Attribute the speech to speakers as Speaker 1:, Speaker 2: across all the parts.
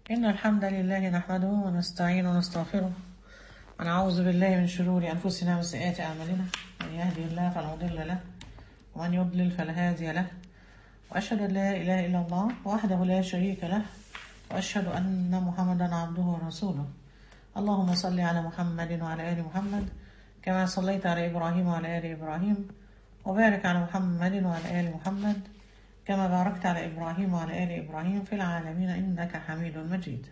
Speaker 1: إن الحمد لله نحمده ونستعين ونستغفره ونعوذ بالله من شرور أنفسنا وسيئات أعمالنا من يهدي الله فلا مضل له ومن يضلل فلا هادي له وأشهد أن لا إله إلا الله وحده لا شريك له وأشهد أن محمدا عبده ورسوله اللهم صل على محمد وعلى آل محمد كما صليت على إبراهيم وعلى آل إبراهيم وبارك على محمد وعلى آل محمد كما باركت على إبراهيم وعلى آل إبراهيم في العالمين إنك حميد مجيد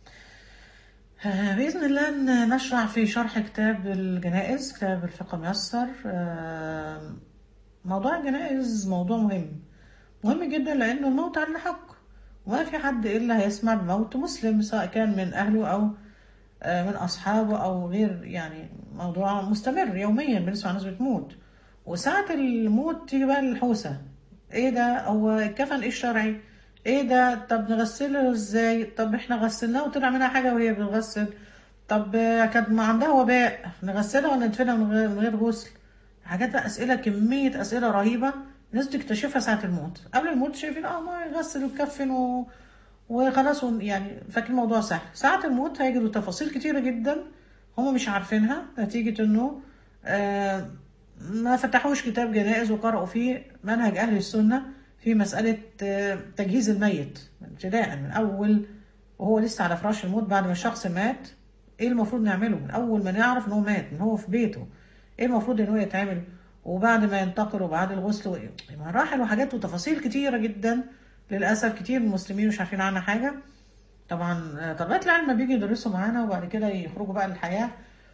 Speaker 1: آه، بإذن الله ن- نشرع في شرح كتاب الجنائز كتاب الفقه ميسر آه، موضوع الجنائز موضوع مهم مهم جدا لأنه الموت على حق وما في حد إلا هيسمع بموت مسلم سواء كان من أهله أو آه، من أصحابه أو غير يعني موضوع مستمر يوميا بنسمع ناس بتموت وساعة الموت تيجي بقى الحوسة ايه ده هو الكفن ايه الشرعي ايه ده طب نغسله ازاي طب احنا غسلناه وطلع منها حاجة وهي بتغسل طب آه، كانت ما عندها وباء نغسلها ولا ندفنها من غير من غير غسل حاجات بقى اسئلة كمية اسئلة رهيبة الناس بتكتشفها ساعة الموت قبل الموت شايفين اه ما يغسل ويكفن و... وخلاص ون- يعني فاكر الموضوع سهل ساعة الموت هيجدوا تفاصيل كتيرة جدا هم مش عارفينها نتيجة انه آه ما فتحوش كتاب جنائز وقرأوا فيه منهج أهل السنة في مسألة آه، تجهيز الميت ابتداء من أول وهو لسه على فراش الموت بعد ما الشخص مات ايه المفروض نعمله من أول ما نعرف ان هو مات من هو في بيته ايه المفروض ان هو يتعمل وبعد ما ينتقل وبعد الغسل و- مراحل وحاجات وتفاصيل كتيرة جدا للأسف كتير من المسلمين مش عارفين عنها حاجة طبعا آه، طلبات العلم لما بيجي يدرسوا معانا وبعد كده يخرجوا بقى للحياة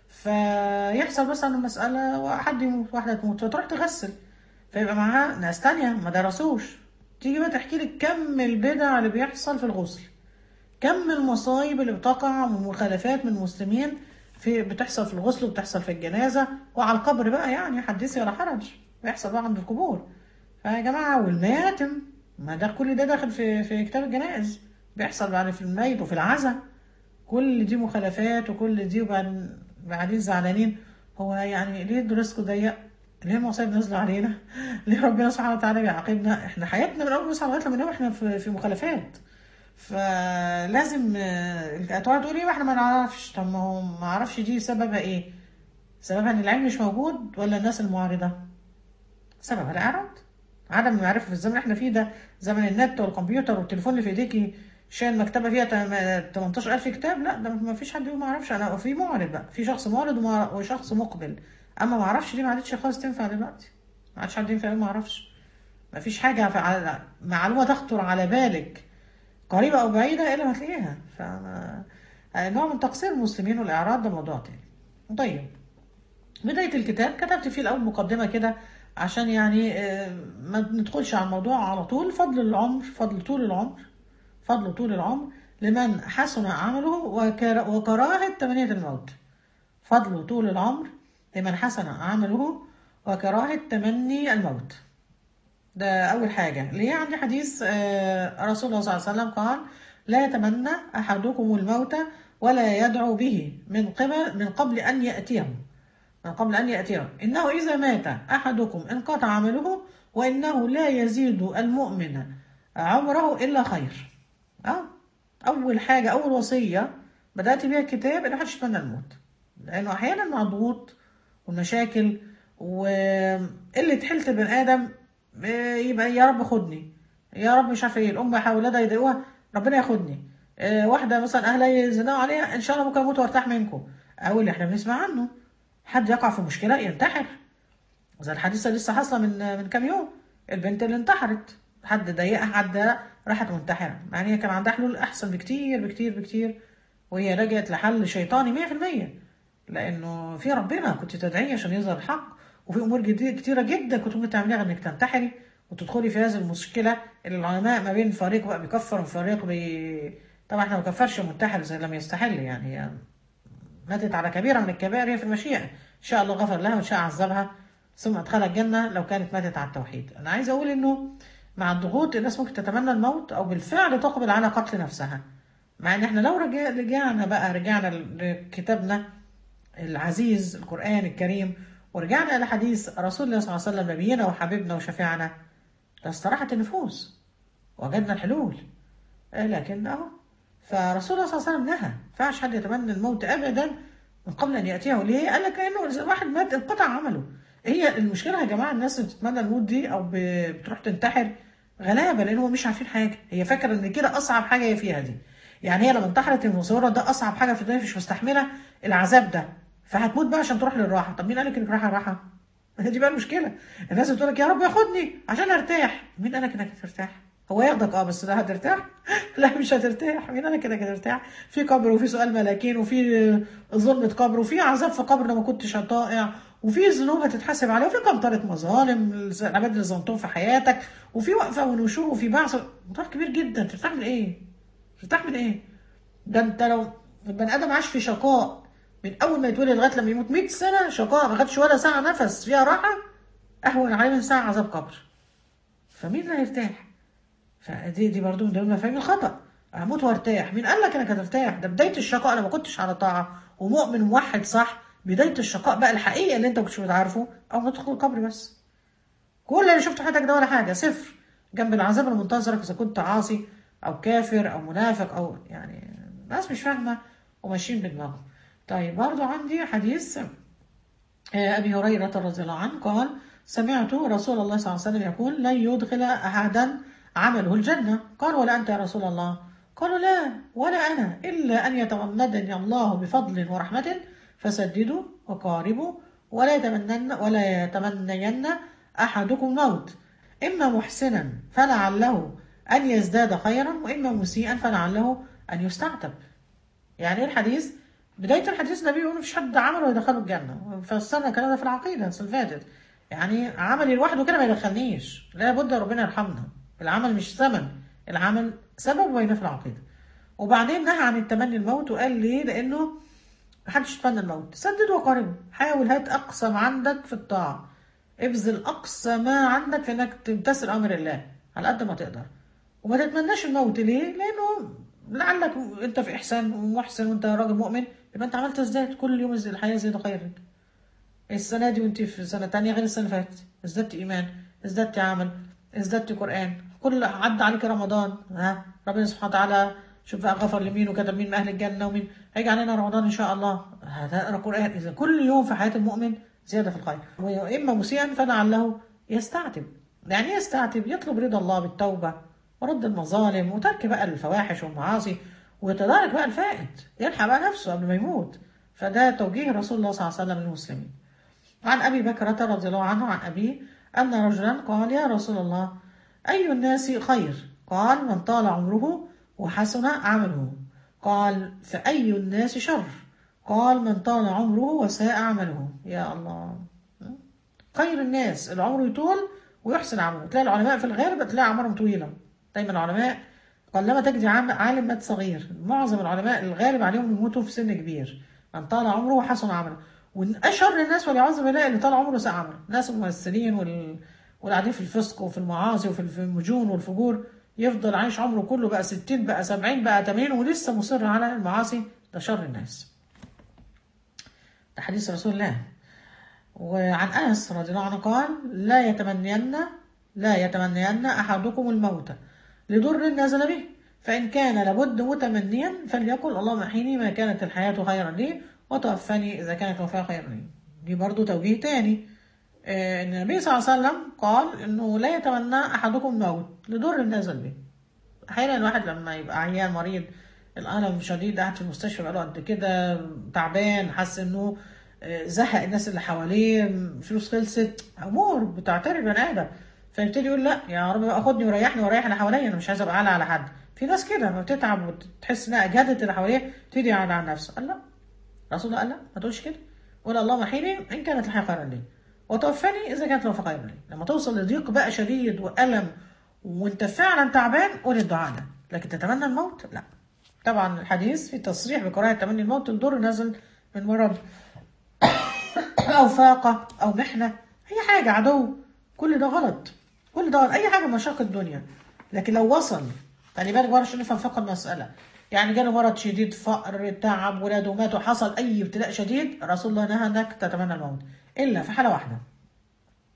Speaker 1: فيحصل مثلا مسألة وحد يموت واحدة تموت فتروح تغسل فيبقى معاها ناس تانية ما درسوش تيجي بقى تحكي لك كم البدع اللي بيحصل في الغسل كم المصايب اللي بتقع ومخالفات من المسلمين في بتحصل في الغسل وبتحصل في الجنازة وعلى القبر بقى يعني حدثي ولا حرج بيحصل بقى عند القبور فيا جماعة والمياتم ما ده كل ده داخل في في كتاب الجنائز بيحصل يعني في الميت وفي العزا كل دي مخالفات وكل دي وبعدين بعدين زعلانين هو يعني ليه دروسكم ضيق؟ ليه المصايب نازله علينا؟ ليه ربنا سبحانه وتعالى بيعاقبنا؟ احنا حياتنا من اول ما نصحى لغايه لما ننام احنا في, في مخالفات. فلازم آه، هتقعد تقول ايه ما احنا ما نعرفش طب ما هو ما اعرفش دي سببها ايه؟ سببها ان العلم مش موجود ولا الناس المعارضه؟ سببها الاعراض عدم المعرفه في الزمن اللي احنا فيه ده زمن النت والكمبيوتر والتليفون اللي في ايديكي شايل مكتبه فيها تم- 18000 كتاب لا ده ما فيش حد يقول ما اعرفش انا في معرض بقى في شخص معرض وما- وشخص مقبل اما ما اعرفش دي ما عادتش خالص تنفع دلوقتي ما عادش حد ينفع يقول ما اعرفش ما فيش حاجه في على معلومه تخطر على بالك قريبه او بعيده الا ما تلاقيها ف نوع من تقصير المسلمين والاعراض ده موضوع تاني طيب بداية الكتاب كتبت فيه الأول مقدمة كده عشان يعني آه، ما ندخلش على الموضوع على طول فضل العمر فضل طول العمر فضل طول العمر لمن حسن عمله وكر- وكراهة تمنية الموت فضل طول العمر لمن حسن عمله وكراهة تمني الموت ده أول حاجة ليه عندي حديث آه، رسول الله صلى الله عليه وسلم قال لا يتمنى أحدكم الموت ولا يدعو به من قبل من قبل أن يأتيه من قبل أن يأتيه إنه إذا مات أحدكم انقطع عمله وإنه لا يزيد المؤمن عمره إلا خير أه أول حاجة أول وصية بدأت بيها الكتاب إن محدش يتمنى الموت لأنه أحيانا مع الضغوط والمشاكل وقلة حيلة البني آدم آه، يبقى يا رب خدني يا رب مش عارفة إيه الأم أولادها يضايقوها ربنا ياخدني آه، واحدة مثلا أهلها يزنقوا عليها إن شاء الله ممكن أموت وأرتاح منكم أو اللي إحنا بنسمع عنه حد يقع في مشكلة ينتحر زي الحادثة لسه حاصلة من من كام يوم البنت اللي انتحرت حد ضايقها حد راحت منتحرة مع ان هي كان عندها حلول احسن بكتير بكتير بكتير وهي لجأت لحل شيطاني 100% لانه في ربنا كنت تدعيه عشان يظهر الحق وفي امور جديدة كتيرة جدا كنت ممكن تعمليها انك تنتحري وتدخلي في هذه المشكلة اللي العلماء ما بين فريق بقى بيكفر وفريق بي طبعا احنا ما بنكفرش المنتحر زي لم يستحل يعني, يعني ماتت على كبيرة من الكبائر هي في المشيئة إن شاء الله غفر لها وإن شاء عذبها ثم أدخلها الجنة لو كانت ماتت على التوحيد أنا عايز أقول إنه مع الضغوط الناس ممكن تتمنى الموت أو بالفعل تقبل على قتل نفسها مع إن إحنا لو رجع رجعنا بقى رجعنا لكتابنا العزيز القرآن الكريم ورجعنا إلى حديث رسول الله صلى الله عليه وسلم نبينا وحبيبنا وشفيعنا لاستراحت النفوس وجدنا الحلول آه، لكن أهو فرسول الله صلى الله عليه وسلم نهى ما ينفعش حد يتمنى الموت ابدا من قبل ان ياتيه ليه؟ قال لك لانه اذا واحد مات انقطع عمله هي المشكله يا جماعه الناس اللي بتتمنى الموت دي او ب- بتروح تنتحر غلابه لان هم مش عارفين حاجه هي فاكره ان كده اصعب حاجه هي فيها دي يعني هي لما انتحرت المصوره ده اصعب حاجه في الدنيا مش مستحمله العذاب ده فهتموت بقى عشان تروح للراحه طب مين قال لك انك رايحه الراحه؟ هي دي بقى المشكله الناس بتقول لك يا رب ياخدني عشان ارتاح مين قال لك انك هترتاح؟ هو ياخدك اه بس لا هترتاح؟ لا مش هترتاح مين قال لك انك هترتاح؟ في قبر وفي سؤال ملاكين وفي ظلمة قبر وفي عذاب في قبر لو ما كنتش طائع وفي ذنوب هتتحاسب عليها وفي قنطرة مظالم العباد اللي ظلمتهم في حياتك وفي وقفة ونشور وفي بعث موضوع كبير جدا ترتاح من ايه؟ ترتاح من ايه؟ ده انت لو البني ادم عاش في شقاء من اول ما يتولد لغايه لما يموت 100 سنه شقاء ما خدش ولا ساعه نفس فيها راحه اهون عليه من ساعه عذاب قبر فمين اللي هيرتاح؟ فدي دي برضه من ضمن مفاهيم الخطا هموت وارتاح مين قال لك انك هترتاح ده بدايه الشقاء انا ما كنتش على طاعه ومؤمن موحد صح بدايه الشقاء بقى الحقيقه اللي انت ما كنتش عارفه او ما تدخل القبر بس كل اللي شفته في حياتك ده ولا حاجه صفر جنب العذاب المنتظرك اذا كنت عاصي او كافر او منافق او يعني ناس مش فاهمه وماشيين بدماغهم طيب برضو عندي حديث آه، ابي هريره رضي الله عنه قال سمعت رسول الله صلى الله عليه وسلم يقول لن يدخل احدا عمله الجنه قال ولا انت يا رسول الله قالوا لا ولا انا الا ان يتغمدني الله بفضل ورحمه فسددوا وقاربوا ولا يتمنن ولا يتمنين احدكم الموت اما محسنا فلعله ان يزداد خيرا واما مسيئا فلعله ان يستعتب يعني ايه الحديث؟ بداية الحديث النبي بيقول مفيش حد عمله يدخله الجنة فسرنا الكلام ده في العقيدة السنة اللي فاتت يعني عملي لوحده كده ما يدخلنيش لابد ربنا يرحمنا العمل مش ثمن العمل سبب وين في العقيدة وبعدين نهى عن التمني الموت وقال ليه لأنه محدش يتمنى الموت سدد وقارب حاول هات أقصى ما عندك في الطاعة ابذل أقصى ما عندك في إنك تمتثل أمر الله على قد ما تقدر وما تتمناش الموت ليه؟ لأنه لعلك أنت في إحسان ومحسن وأنت راجل مؤمن يبقى أنت عمال تزداد كل يوم الحياة زيادة خير لك. السنة دي وأنت في سنة تانية غير السنة اللي فاتت ازددت إيمان ازددت عمل ازددت قرآن كل عدى عليك رمضان ها ربنا سبحانه وتعالى شوف بقى غفر لمين وكتب مين من أهل الجنة ومين هيجي علينا رمضان إن شاء الله هتقرا قرآن إذا كل يوم في حياة المؤمن زيادة في الخير وإما مسيئا فلعله يستعتب يعني إيه يستعتب يطلب رضا الله بالتوبة ورد المظالم وترك بقى الفواحش والمعاصي ويتدارك بقى الفائت يلحق بقى نفسه قبل ما يموت فده توجيه رسول الله صلى الله عليه وسلم للمسلمين عن أبي بكرة رضي الله عنه عن أبيه أن رجلا قال يا رسول الله أي الناس خير قال من طال عمره وحسن عمله قال فأي الناس شر قال من طال عمره وساء عمله يا الله خير الناس اللي عمره يطول ويحسن عمله تلاقي العلماء في الغالب تلاقي أعمارهم طويلة دايما العلماء قلما تجد عام- عالم مات صغير معظم العلماء الغالب عليهم يموتوا في سن كبير من طال عمره وحسن عمله واشهر الناس والعياذ بالله اللي طال عمره ساء عمله الناس الممثلين وال... والقاعدين في الفسق وفي المعاصي وفي في المجون والفجور يفضل عايش عمره كله بقى 60 بقى 70 بقى 80 ولسه مصر على المعاصي ده شر الناس ده حديث رسول الله وعن انس رضي الله عنه قال لا يتمنين لا يتمنين احدكم الموت لضر نزل به فان كان لابد متمنيا فليقل اللهم احيني ما كانت الحياه خيرا لي وتوفني اذا كانت الوفاه خيرا لي دي برضو توجيه تاني آه، ان النبي صلى الله عليه وسلم قال انه لا يتمنى احدكم الموت لضر نزل به احيانا الواحد لما يبقى عيان مريض الالم شديد قاعد في المستشفى بقاله قد كده تعبان حاسس انه آه، زهق الناس اللي حواليه فلوس خلصت امور بتعتري بني ادم فيبتدي يقول لا يا رب بقى خدني وريحني وريح اللي حواليا انا مش عايز ابقى اعلى على حد في ناس كده لما بتتعب وتحس انها اجهدت اللي حواليها تبتدي يعلى على نفسه قال لا رسول الله قال لا ما تقولش كده قول اللهم احيني ان كانت الحياه خيرا لي وتوفني اذا كانت الوفاه خيرا لي لما توصل لضيق بقى شديد والم وانت فعلا تعبان قول الدعاء ده لكن تتمنى الموت لا طبعا الحديث في تصريح بكراهه تمني الموت الضر نزل من مرض او فاقه او محنه اي حاجه عدو كل ده غلط كل ده غلط اي حاجه من مشاق الدنيا لكن لو وصل خلي بالك بقى عشان نفهم فقه المساله يعني جاله مرض شديد فقر تعب ولاده ماتوا حصل اي ابتلاء شديد رسول الله نهى انك تتمنى الموت الا في حاله واحده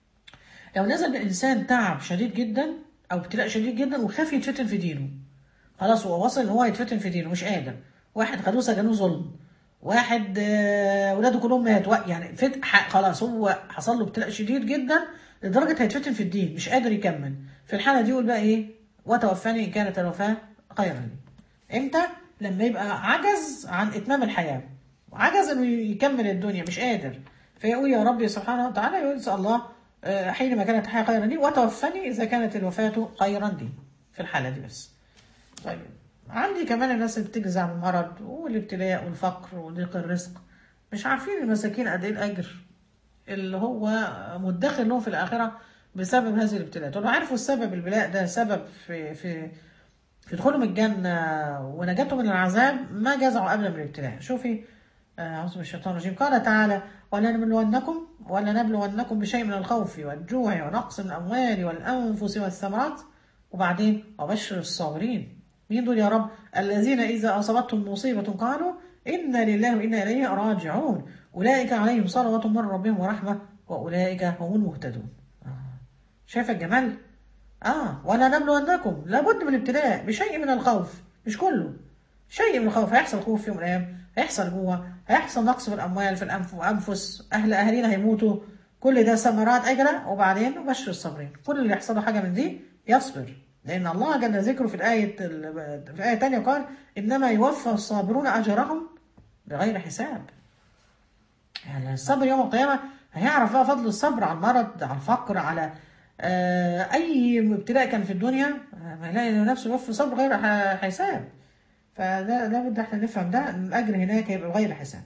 Speaker 1: لو نزل بإنسان تعب شديد جدا أو ابتلاء شديد جدا وخاف يتفتن في دينه خلاص هو وصل ان هو يتفتن في دينه مش قادر واحد خدوه سجنوه ظلم واحد آه، ولاده كلهم ماتوا يعني فت ح- خلاص هو حصل له ابتلاء شديد جدا لدرجه هيتفتن في الدين مش قادر يكمل في الحاله دي يقول بقى ايه وتوفاني ان كانت الوفاه خيرا لي امتى لما يبقى عجز عن اتمام الحياه عجز انه يكمل الدنيا مش قادر فيقول يا ربي سبحانه وتعالى يقول اسال الله آه، حينما كانت الحياه خيرا لي وتوفني اذا كانت الوفاه خيرا لي في الحاله دي بس طيب عندي كمان الناس اللي بتجزع من المرض والابتلاء والفقر وضيق الرزق مش عارفين المساكين قد ايه الاجر اللي هو مدخر لهم في الاخره بسبب هذه الابتلاءات ولو عرفوا السبب البلاء ده سبب في في في دخولهم الجنه ونجاتهم من العذاب ما جزعوا ابدا من الابتلاء شوفي آه، اعوذ بالله من الشيطان الرجيم قال تعالى ولنبلونكم ولنبلونكم بشيء من الخوف والجوع ونقص من الاموال والانفس والثمرات وبعدين وبشر الصابرين مين دول يا رب الذين إذا أصابتهم مصيبة قالوا إنا لله وإنا إليه راجعون أولئك عليهم صلوات من ربهم ورحمة وأولئك هم المهتدون آه. شايف الجمال آه ولا نبلونكم لابد من الابتلاء بشيء من الخوف مش كله شيء من الخوف هيحصل خوف في يوم من الأيام هيحصل جوع هيحصل نقص في الأموال في الأنف وأنفس أهل أهالينا هيموتوا كل ده ثمرات أجرة وبعدين بشر الصابرين كل اللي يحصل له حاجة من دي يصبر لأن الله جل ذكره في الآية ال- في آية تانية قال إنما يوفى الصابرون أجرهم بغير حساب يعني الصبر يوم القيامة هيعرف بقى فضل الصبر على المرض على الفقر على آه، أي ابتلاء كان في الدنيا آه، ما يلاقي نفسه يوفي صبر غير ح- حساب فده ده بدنا احنا نفهم ده ان الاجر هناك هيبقى بغير حساب.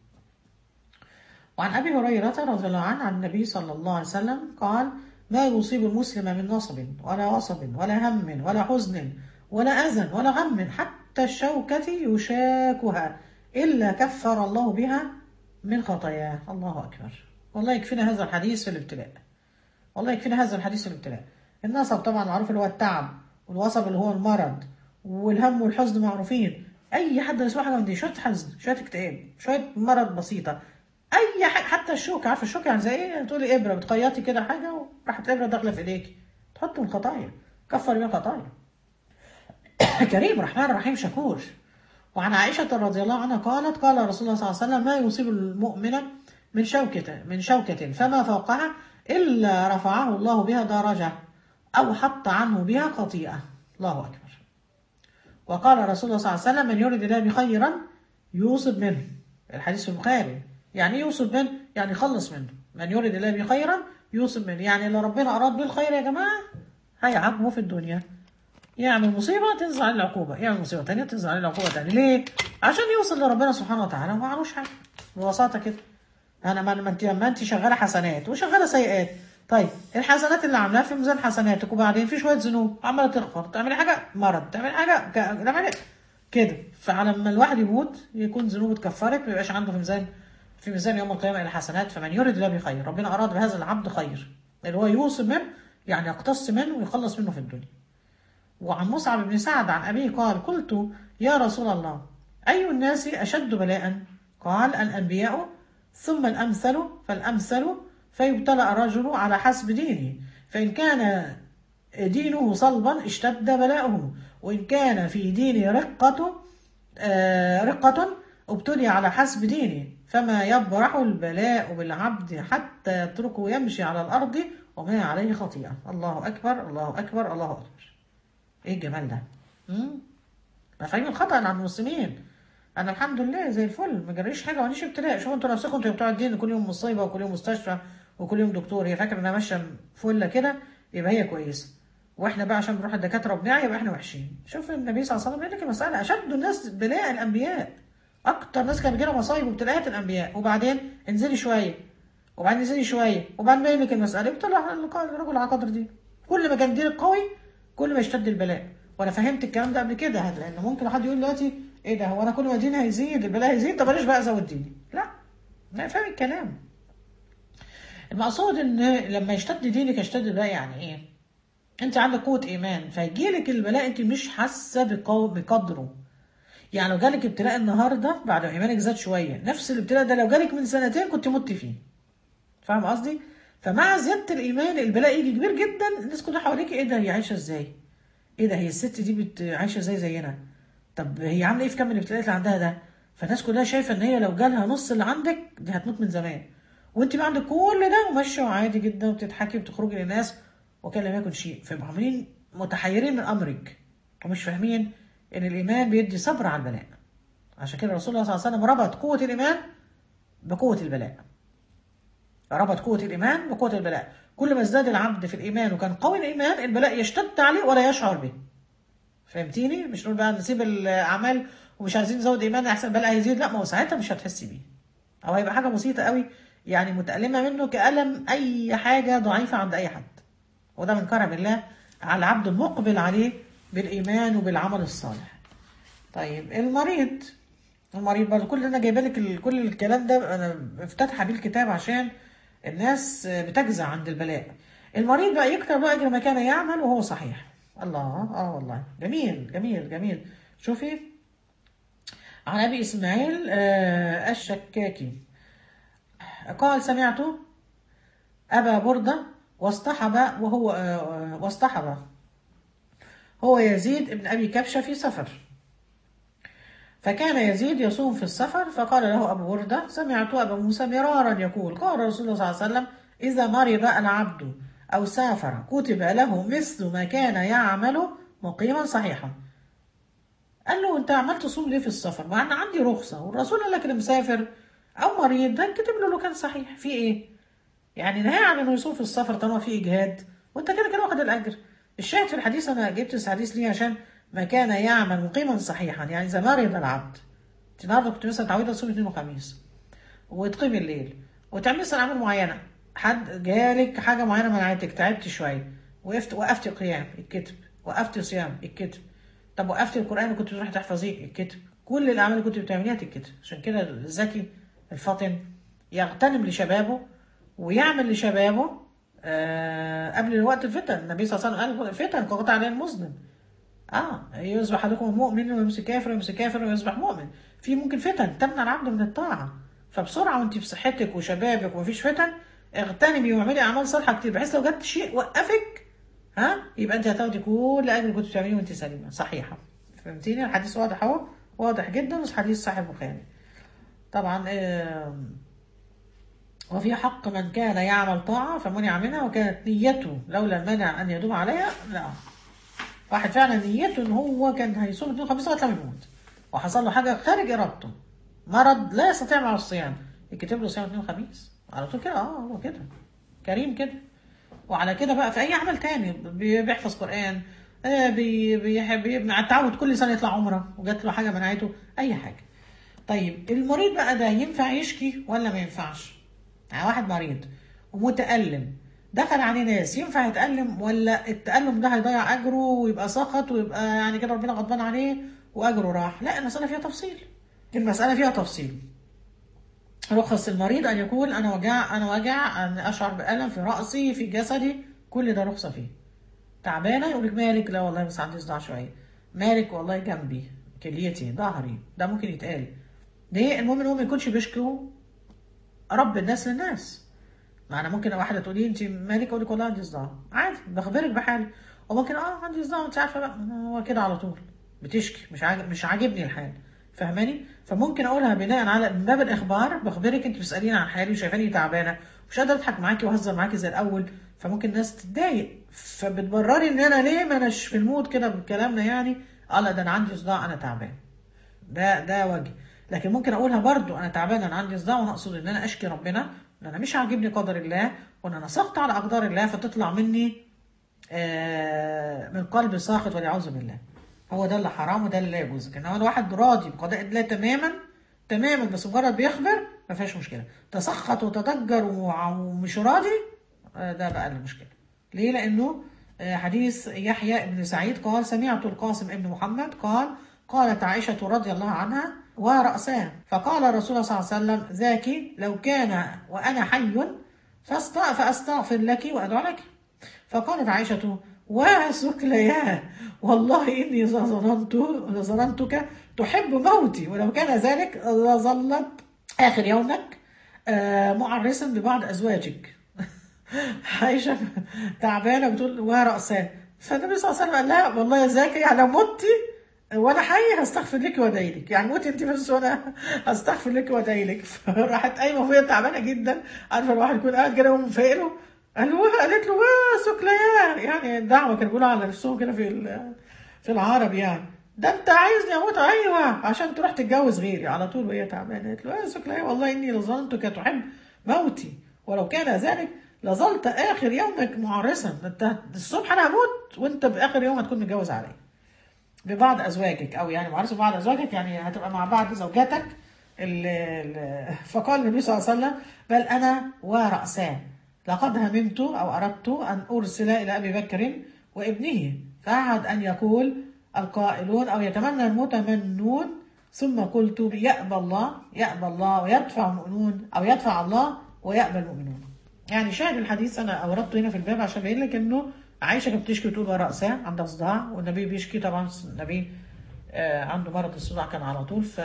Speaker 1: وعن ابي هريره رضي الله عنه عن النبي صلى الله عليه وسلم قال: ما يصيب المسلم من نصب ولا وصب ولا هم ولا حزن ولا اذى ولا غم حتى الشوكه يشاكها الا كفر الله بها من خطاياه، الله اكبر. والله يكفينا هذا الحديث في الابتلاء. والله يكفينا هذا الحديث في الابتلاء. النصب طبعا معروف اللي هو التعب والوصب اللي هو المرض والهم والحزن معروفين اي حد يسمع حاجه من دي شويه حزن شويه اكتئاب شويه مرض بسيطه اي حاجه حتى الشوك عارفه الشوك يعني زي ايه تقولي ابره بتخيطي كده حاجه وراحت الابره داخله في ايديك تحط من خطايا كفر بيها خطايا كريم رحمن رحيم شكور وعن عائشة رضي الله عنها قالت قال رسول الله صلى الله عليه وسلم ما يصيب المؤمن من شوكة من شوكة فما فوقها إلا رفعه الله بها درجة أو حط عنه بها خطيئة الله أكبر وقال رسول الله صلى الله عليه وسلم من يرد الله بخيرا يوصب منه الحديث في البخاري يعني ايه يوصب منه يعني يخلص منه من يرد الله بخيرا يوصب منه يعني اللي ربنا أراد به الخير يا جماعة هيعاقبه في الدنيا يعمل مصيبة تنزل عليه العقوبة يعمل مصيبة تانية تنزل عليه العقوبة تانية ليه؟ عشان يوصل لربنا سبحانه وتعالى وما عملوش حاجة ببساطة كده أنا ما ما أنت ما أنت شغالة حسنات وشغالة سيئات طيب الحسنات اللي عاملاها في ميزان حسناتك وبعدين في شوية ذنوب عمالة تغفر تعملي حاجة مرض تعملي حاجة ك- تعملي كده فعلى ما الواحد يموت يكون ذنوبه اتكفرت ما يبقاش عنده في ميزان في ميزان يوم القيامة الحسنات فمن يرد الله بخير ربنا أراد بهذا العبد خير اللي هو يوصل منه يعني يقتص منه ويخلص منه في الدنيا وعن مصعب بن سعد عن أبيه قال قلت يا رسول الله أي الناس أشد بلاء قال الأنبياء ثم الأمثل فالأمثل فيبتلى الرجل على حسب دينه فإن كان دينه صلبا اشتد بلاؤه وإن كان في دينه رقة آه، رقة ابتلي على حسب دينه فما يبرح البلاء بالعبد حتى يتركه يمشي على الأرض وما عليه خطيئة الله أكبر الله أكبر الله أكبر ايه الجمال ده؟ امم مفاهيم الخطأ عن المسلمين انا الحمد لله زي الفل ما جريش حاجه وماليش ابتلاء شوفوا انتوا نفسكم انتوا بتوع الدين كل يوم مصيبه وكل يوم مستشفى وكل يوم دكتور هي فاكره انها ماشيه فله كده يبقى هي كويسه واحنا بقى عشان بنروح الدكاتره وبنعي يبقى احنا وحشين شوف النبي صلى الله عليه وسلم بيقول لك المساله اشد الناس بلاء الانبياء اكتر ناس كان بيجيلها مصايب وابتلاءات الانبياء وبعدين انزلي شويه وبعدين انزلي شويه وبعدين بين لك المساله يبتلى الرجل على قدر دي كل ما كان دينك قوي كل ما يشتد البلاء وانا فهمت الكلام ده قبل كده هت- لان ممكن حد يقول دلوقتي ايه ده هو انا كل ما ديني هيزيد البلاء هيزيد طب بلاش بقى ازود ديني لا لا فاهم الكلام المقصود ان لما يشتد دينك يشتد البلاء يعني ايه انت عندك قوه ايمان فيجيلك البلاء انت مش حاسه بقو- بقدره يعني لو جالك ابتلاء النهارده بعد ما ايمانك زاد شويه نفس الابتلاء ده لو جالك من سنتين كنت مت فيه فاهم قصدي فمع زياده الايمان البلاء يجي كبير جدا الناس كلها حواليك ايه ده هي عايشه ازاي ايه ده هي الست دي بت- عايشه زي زينا طب هي عامله ايه في كم الابتلاءات اللي عندها ده فالناس كلها شايفه ان هي لو جالها نص اللي عندك دي هتموت من زمان وانت بقى عندك كل ده وماشيه عادي جدا وبتضحكي وبتخرجي للناس وكان لم يكن شيء فيبقوا عاملين متحيرين من امرك ومش فاهمين ان الايمان بيدي صبر على البلاء عشان كده رسول الله صلى الله عليه وسلم ربط قوه الايمان بقوه البلاء ربط قوة الإيمان بقوة البلاء كل ما ازداد العبد في الإيمان وكان قوي الإيمان البلاء يشتد عليه ولا يشعر به فهمتيني مش نقول بقى نسيب الأعمال ومش عايزين نزود إيمان أحسن البلاء هيزيد لا ما هو ساعتها مش هتحسي بيه أو هيبقى حاجة بسيطة قوي يعني متألمة منه كألم أي حاجة ضعيفة عند أي حد وده من كرم الله على العبد المقبل عليه بالإيمان وبالعمل الصالح طيب المريض المريض برضه كل اللي انا جايبه لك ال- كل الكلام ده انا افتتح بيه الكتاب عشان الناس بتجزع عند البلاء المريض بقى يكتب بقى اجر ما كان يعمل وهو صحيح الله اه والله جميل جميل جميل شوفي عن ابي اسماعيل آه الشكاكي قال سمعت ابا برده واصطحب وهو آه واصطحب هو يزيد بن ابي كبشه في سفر فكان يزيد يصوم في السفر فقال له أبو بردة سمعت أبا موسى مرارا يقول قال رسول الله صلى الله عليه وسلم إذا مرض العبد أو سافر كتب له مثل ما كان يعمل مقيما صحيحا قال له أنت عمال تصوم ليه في السفر؟ مع أن عندي رخصة والرسول قال لك اللي مسافر أو مريض ده كتب له لو كان صحيح في إيه؟ يعني نهى عن إنه يصوم في السفر طالما في إجهاد وأنت كده كده واخد الأجر الشاهد في الحديث أنا جبت الحديث ليه عشان ما كان يعمل مقيما صحيحا يعني إذا مرض العبد انت النهارده كنت مثلا تعودة تصومي اثنين وخميس وتقيمي الليل وتعملي مثلا اعمال معينه حد جالك حاجه معينه منعتك تعبت شويه وقفت وقفت قيام الكتب وقفت صيام الكتب طب وقفت القران وكنت بتروحي تحفظيه الكتب كل الاعمال اللي كنت بتعمليها تتكتب عشان كده الذكي الفطن يغتنم لشبابه ويعمل لشبابه آه قبل الوقت الفتن النبي صلى الله عليه وسلم قال فتن كقطع عليه المظلم اه يصبح احدكم مؤمن ويمسك كافر ويمسك كافر ويصبح مؤمن في ممكن فتن تمنع العبد من الطاعه فبسرعه وانت في صحتك وشبابك ومفيش فتن اغتنمي واعملي اعمال صالحه كتير بحيث لو جت شيء وقفك ها يبقى انت هتاخدي كل اجر كنت بتعمليه وانت سليمه صحيحه فهمتيني الحديث واضح اهو واضح جدا بس حديث صحيح البخاري طبعا آه وفي حق من كان يعمل طاعه فمنع منها وكانت نيته لولا المنع ان يدوم عليها لا واحد فعلا نيته ان هو كان هيصوم اثنين وخميس لغايه لما يموت وحصل له حاجه خارج ارادته مرض لا يستطيع مع الصيام يكتب له صيام اثنين وخميس على طول كده اه هو كده كريم كده وعلى كده بقى في اي عمل تاني بي- بيحفظ قران آه بي بيحب مع التعود كل سنه يطلع عمره وجات له حاجه منعته اي حاجه طيب المريض بقى ده ينفع يشكي ولا ما ينفعش يعني واحد مريض ومتألم دخل عليه ناس ينفع يتألم ولا التألم ده هيضيع أجره ويبقى سخط ويبقى يعني كده ربنا غضبان عليه وأجره راح لا المسألة فيها تفصيل المسألة فيها تفصيل رخص المريض أن يقول أنا وجع أنا وجع أن أشعر بألم في رأسي في جسدي كل ده رخصة فيه تعبانة يقول لك مالك لا والله بس عندي صداع شوية مالك والله جنبي كليتي ظهري ده ممكن يتقال ليه المهم ان هو ما يكونش بيشكو رب الناس للناس ما انا ممكن واحده تقولي انت مالك اقول لك والله عندي صداع عادي بخبرك بحالي وممكن اه عندي صداع انت عارفه بقى هو كده على طول بتشكي مش عاجب مش عاجبني الحال فاهماني فممكن اقولها بناء على من باب الاخبار بخبرك انت بتساليني عن حالي وشايفاني تعبانه مش قادره اضحك معاكي واهزر معاكي زي الاول فممكن الناس تتضايق فبتبرري ان انا ليه ما اناش في المود كده بكلامنا يعني اه لا ده انا عندي صداع انا تعبان ده ده وجه لكن ممكن اقولها برضو انا تعبان انا عندي صداع وانا اقصد ان انا اشكي ربنا ان انا مش عاجبني قدر الله وان انا سخط على اقدار الله فتطلع مني آه من قلب ساخط والعياذ بالله هو ده اللي حرام وده اللي لا يجوز لكن هو الواحد راضي بقضاء الله تماما تماما بس مجرد بيخبر ما فيهاش مشكله تسخط وتضجر وع- ومش راضي آه ده بقى المشكله ليه لانه آه، حديث يحيى بن سعيد قال سمعت القاسم بن محمد قال قالت عائشة رضي الله عنها ورأساه فقال رسول الله صلى الله عليه وسلم ذاك لو كان وأنا حي فاست- فأستغفر لك وأدعو لك فقالت عائشة وسكلياه والله إني ظننت ظننتك تحب موتي ولو كان ذلك لظلت آخر يومك آه، معرسا ببعض أزواجك عايشة تعبانة بتقول ورأساه فالنبي صلى الله عليه وسلم قال لها والله يا زكي يعني لو متي وانا حي هستغفر لك وادعي لك يعني موتي انت بس وانا هستغفر لك وادعي لك فراحت قايمه وهي تعبانه جدا عارفه الواحد يكون قاعد كده وهم فايق له قال له قالت له واه سكليان يعني الدعوه كانوا بيقولوا على نفسهم كده في ال- في العرب يعني ده انت عايزني اموت ايوه عشان تروح تتجوز غيري على طول وهي تعبانه قالت له يا سكليان والله اني لظننتك تحب موتي ولو كان ذلك لظلت اخر يومك معرسا ده انت الصبح انا هموت وانت باخر يوم هتكون متجوز عليا ببعض ازواجك او يعني معرسه ببعض ازواجك يعني هتبقى مع بعض زوجاتك ال- ال- فقال النبي صلى الله عليه وسلم بل انا ورأساه لقد هممت او اردت ان ارسل الى ابي بكر وابنه فاعد ان يقول القائلون او يتمنى المتمنون ثم قلت يأبى الله يأبى الله ويدفع المؤمنون او يدفع الله ويأبى المؤمنون يعني شاهد الحديث انا اوردته هنا في الباب عشان ابين لك انه عائشه كانت بتشكي طول راسها عندها صداع والنبي بيشكي طبعا النبي آه، عنده مرض الصداع كان على طول ف...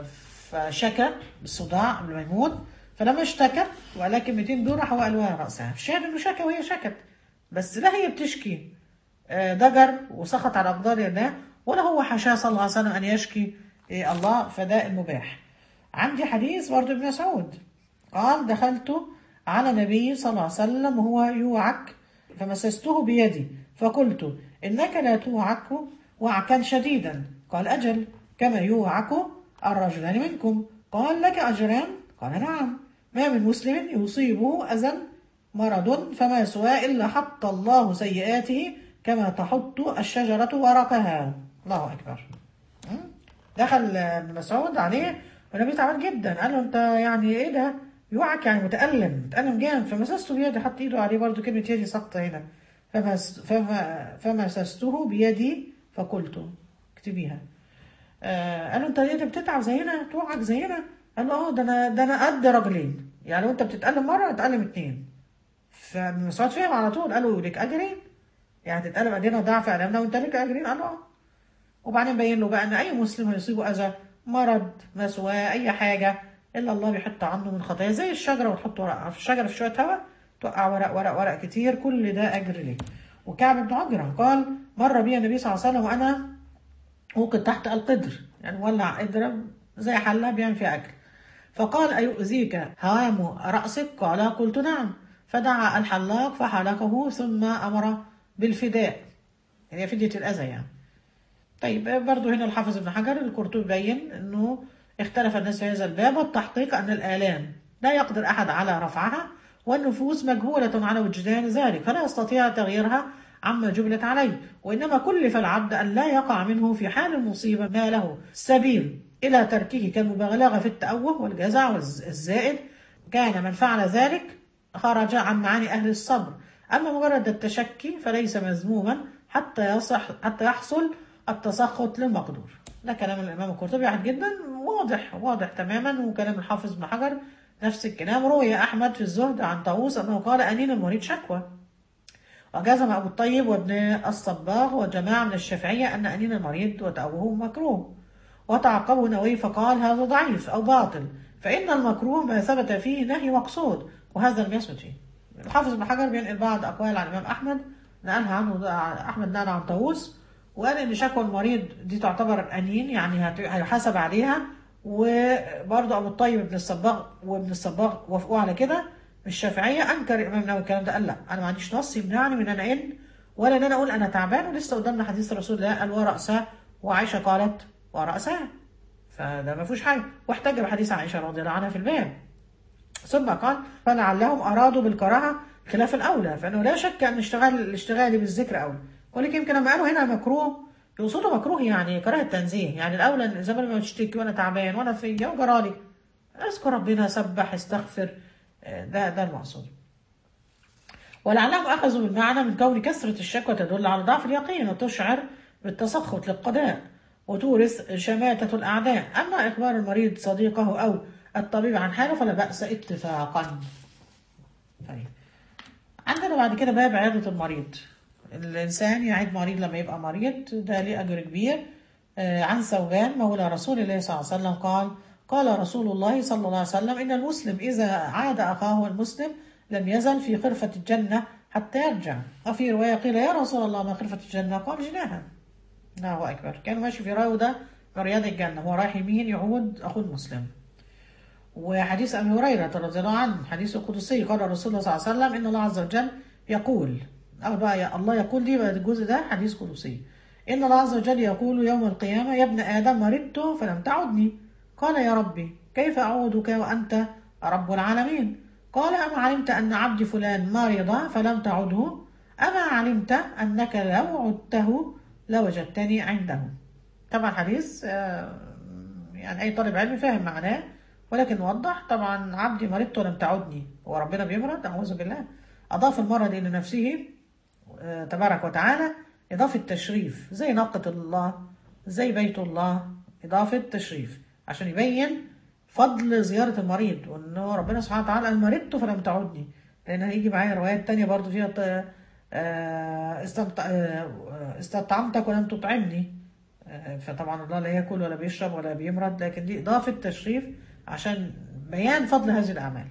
Speaker 1: فشكى بالصداع قبل ما يموت فلما اشتكت وقال لها كلمتين دول راح هو قال لها راسها الشاهد انه شكى وهي شكت بس لا هي بتشكي آه، ضجر وسخط على اقدار الله ولا هو حاشاه صلى الله عليه وسلم ان يشكي آه، الله فده المباح عندي حديث برضه ابن مسعود قال دخلت على النبي صلى الله عليه وسلم وهو يوعك فمسسته بيدي فقلت إنك لا توعك وعكا شديدا قال أجل كما يوعك الرجلان منكم قال لك أجران قال نعم ما من مسلم يصيبه أذى مرض فما سواه إلا حط الله سيئاته كما تحط الشجرة ورقها الله أكبر م? دخل ابن مسعود عليه والنبي تعبان جدا قال له انت يعني ايه ده يوعك يعني متألم متألم جامد فمسسته بيدي حط ايده عليه برضه كلمة يدي سقطة هنا فمس فما فمسسته بيدي فقلت اكتبيها آه قال له انت ايه ده بتتعب زينا توعك زينا قال له اه ده انا ده انا قد رجلين يعني وانت بتتألم مرة هتألم اتنين فابن مسعود فهم على طول قال له لك اجرين يعني تتألم ادينا ضعف ألمنا وانت لك اجرين قال له اه وبعدين بين له بقى ان اي مسلم هيصيبه اذى مرض مسواه اي حاجه الا الله بيحط عنه من خطايا زي الشجره وتحط ورق في الشجره في شويه هواء توقع ورق ورق ورق كتير كل ده اجر ليه وكعب بن عجرة قال مر بي النبي صلى الله عليه وسلم وانا موقد تحت القدر يعني مولع قدره زي حله بيعمل فيها اكل فقال أيؤذيك هوام رأسك قال قلت نعم فدعا الحلاق فحلقه ثم أمر بالفداء يعني فدية الأذى يعني طيب برضو هنا الحافظ ابن حجر القرطبي بين انه اختلف الناس في هذا الباب والتحقيق ان الالام لا يقدر احد على رفعها والنفوس مجهولة على وجدان ذلك فلا يستطيع تغييرها عما جبلت عليه وإنما كلف العبد أن لا يقع منه في حال المصيبة ما له سبيل إلى تركه كالمبالغة في التأوه والجزع والزائد كان من فعل ذلك خرج عن معاني أهل الصبر أما مجرد التشكي فليس مذموما حتى يصح حتى يحصل التسخط للمقدور ده كلام الإمام القرطبي واحد جدا واضح واضح تماما وكلام الحافظ ابن حجر نفس الكلام روي أحمد في الزهد عن طاووس أنه قال أنين المريض شكوى وجزم أبو الطيب وابن الصباغ وجماعة من الشافعية أن أنين المريض وتأوه مكروه وتعقبه نووي فقال هذا ضعيف أو باطل فإن المكروه ما ثبت فيه نهي مقصود وهذا لم يثبت فيه الحافظ ابن حجر بينقل بعض أقوال عن الإمام أحمد نقلها عنه أحمد نقل عن طاووس وقال ان شكوى المريض دي تعتبر انين يعني هت- هيحاسب عليها وبرضه ابو الطيب ابن الصباغ وابن الصباغ وافقوا على كده من الشافعيه انكر الامام النووي الكلام ده قال لا انا ما عنديش نص يمنعني من ان انا ان ولا ان انا اقول انا تعبان ولسه قدامنا حديث رسول الله قال ورأسه وعائشه قالت ورأسها فده ما فيهوش حاجه واحتج بحديث عائشه رضي الله عنها في الباب ثم قال فلعلهم أرادوا بالكراهة خلاف الأولى فإنه لا شك أن اشتغال الاشتغال بالذكر أولى ولكن يمكن لما قالوا هنا مكروه يقصدوا مكروه يعني كراهة تنزيه يعني الأولى إن زي ما تشتكي وأنا تعبان وأنا فيا وجرالي اذكر ربنا سبح استغفر آه، ده ده المقصود ولعلهم أخذوا بالمعنى من كون كثرة الشكوى تدل على ضعف اليقين وتشعر بالتسخط للقضاء وتورث شماتة الأعداء أما إخبار المريض صديقه أو الطبيب عن حاله فلا بأس اتفاقا طيب عندنا بعد كده باب عيادة المريض الإنسان يعيد مريض لما يبقى مريض ده ليه أجر كبير آه، عن ثوبان مولى رسول الله صلى الله عليه وسلم قال قال رسول الله صلى الله عليه وسلم إن المسلم إذا عاد أخاه المسلم لم يزل في خرفة الجنة حتى يرجع وفي رواية قيل يا رسول الله ما خلفة الجنة قال جناها الله أكبر كان ماشي في روضة من رياض الجنة هو رايح يمين يعود أخوه المسلم وحديث أبي هريرة رضي الله عنه حديث القدسي قال رسول الله صلى الله عليه وسلم إن الله عز وجل يقول أو بقى يا الله يقول دي بقى الجزء ده حديث قدسي إن الله عز وجل يقول يوم القيامة يا ابن آدم مرضت فلم تعدني قال يا ربي كيف أعودك وأنت رب العالمين قال أما علمت أن عبدي فلان مرض فلم تعده أما علمت أنك لو عدته لوجدتني عنده طبعا حديث آه، يعني أي طالب علم فاهم معناه ولكن نوضح طبعا عبدي مرضت ولم تعدني هو ربنا بيمرض أعوذ بالله أضاف المرض إلى نفسه آه، تبارك وتعالى إضافة تشريف زي ناقة الله زي بيت الله إضافة تشريف عشان يبين فضل زيارة المريض وإنه ربنا سبحانه وتعالى قال مرضت فلم تعدني لأن هيجي معايا روايات تانية برضو فيها ت- آه، استمتع- آه، استطعمتك ولم تطعمني آه، فطبعا الله لا ياكل ولا بيشرب ولا بيمرض لكن دي إضافة تشريف عشان بيان فضل هذه الأعمال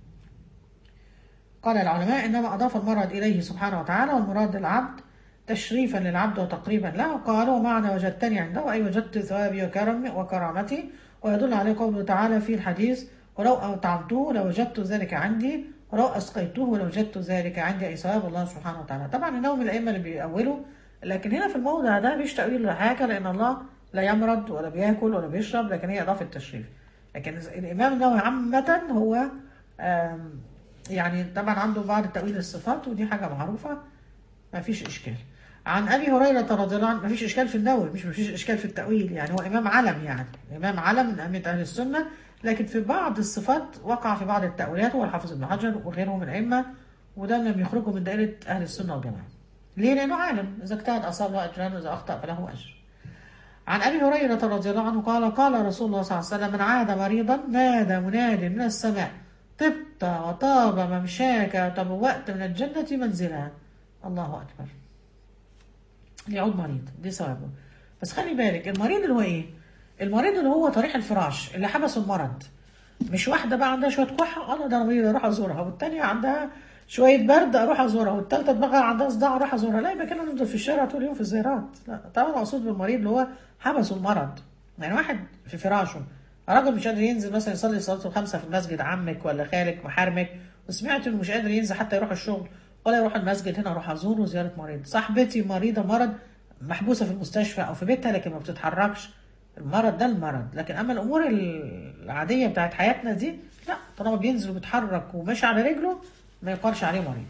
Speaker 1: قال العلماء إنما أضاف المرض إليه سبحانه وتعالى والمراد العبد تشريفا للعبد وتقريبا له قالوا معنى وجدتني عنده أي وجدت ثوابي وكرم وكرامتي ويدل عليه قوله تعالى في الحديث ولو أطعمته لوجدت ذلك عندي ولو أسقيته لوجدت ذلك عندي أي ثواب الله سبحانه وتعالى طبعا إنه من الأئمة اللي بيأولوا لكن هنا في الموضع ده مفيش تأويل لحاجة لأن الله لا يمرض ولا بياكل ولا بيشرب لكن هي إضافة تشريف لكن الإمام النووي عامة هو آم، يعني طبعا عنده بعض تأويل الصفات ودي حاجة معروفة ما فيش إشكال عن أبي هريرة رضي الله عنه ما فيش إشكال في النووي مش ما فيش إشكال في التأويل يعني هو إمام علم يعني إمام علم من أئمة أهل السنة لكن في بعض الصفات وقع في بعض التأويلات هو الحافظ ابن حجر وغيره من الأئمة وده لم يخرجه من دائرة أهل السنة والجماعة ليه؟ لأنه عالم إذا اجتهد أصاب له أجران وإذا أخطأ فله أجر عن ابي هريره رضي الله عنه قال قال رسول الله صلى الله عليه وسلم من عاد مريضا نادى مناد من السماء طبت وطاب ممشاك تبوأت من الجنه منزلا الله اكبر يعود مريض دي ثوابه بس خلي بالك المريض اللي هو ايه المريض اللي هو طريح الفراش اللي حبسه المرض مش واحده بقى عندها شويه كحه انا ده انا مريضه اروح ازورها والتانيه عندها شويه برد اروح ازورها والثالثه دماغها عندها صداع اروح ازورها لا يبقى كده نفضل في الشارع طول اليوم في الزيارات لا طبعا مقصود بالمريض اللي هو حبسه المرض يعني واحد في فراشه راجل مش قادر ينزل مثلا يصلي صلاه الخمسه في المسجد عمك ولا خالك محارمك وسمعت انه مش قادر ينزل حتى يروح الشغل ولا يروح المسجد هنا اروح ازوره زياره مريض صاحبتي مريضه مرض محبوسه في المستشفى او في بيتها لكن ما بتتحركش المرض ده المرض لكن اما الامور العاديه بتاعت حياتنا دي لا طالما بينزل وبيتحرك وماشي على رجله ما يقالش عليه مريض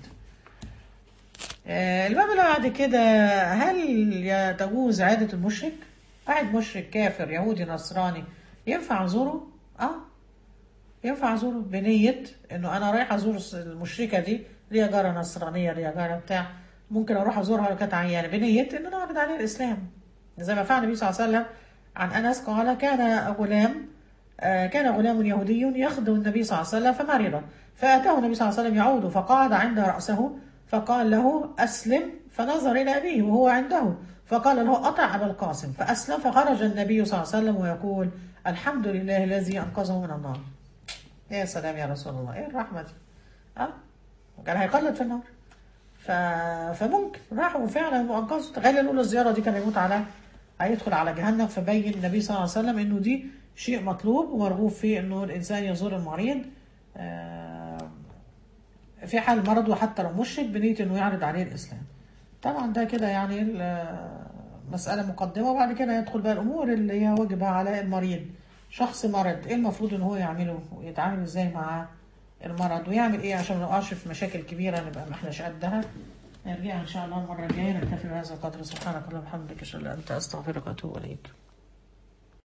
Speaker 1: آه، الباب اللي بعد كده هل ي- تجوز عادة المشرك؟ واحد مشرك كافر يهودي نصراني ينفع ازوره؟ اه ينفع ازوره بنية انه انا رايح ازور المشركة دي ليها جارة نصرانية ليها جارة بتاع ممكن اروح ازورها لو كانت عيانة بنية ان انا اعرض عليها الاسلام زي ما فعل النبي صلى الله عليه وسلم عن انس قال كان غلام آه، كان غلام يهودي يخدم النبي صلى الله عليه وسلم فمرض فأتاه النبي صلى الله عليه وسلم يعود فقعد عند رأسه فقال له أسلم فنظر إلى أبيه وهو عنده فقال له أطع أبا القاسم فأسلم فخرج النبي صلى الله عليه وسلم ويقول الحمد لله الذي أنقذه من النار يا سلام يا رسول الله إيه الرحمة دي أه كان هيقلد في النار ف... فممكن راح وفعلا وانقذه تخيل نقول الزياره دي كان يموت على هيدخل على جهنم فبين النبي صلى الله عليه وسلم انه دي شيء مطلوب ومرغوب فيه انه الانسان يزور المريض آه، في حال مرض وحتى لو مشرك بنيه انه يعرض عليه الاسلام طبعا ده كده يعني ال- مسألة مقدمة وبعد كده يدخل بقى الأمور اللي هي واجبة على المريض شخص مرض إيه المفروض إن هو يعمله ويتعامل إزاي مع المرض ويعمل إيه عشان ما يقعش في مشاكل كبيرة نبقى ما إحناش قدها نرجع إن شاء الله المرة الجاية نكتفي بهذا القدر سبحانك اللهم وبحمدك أشهد أن لا إله إلا أنت أستغفرك وأتوب إليك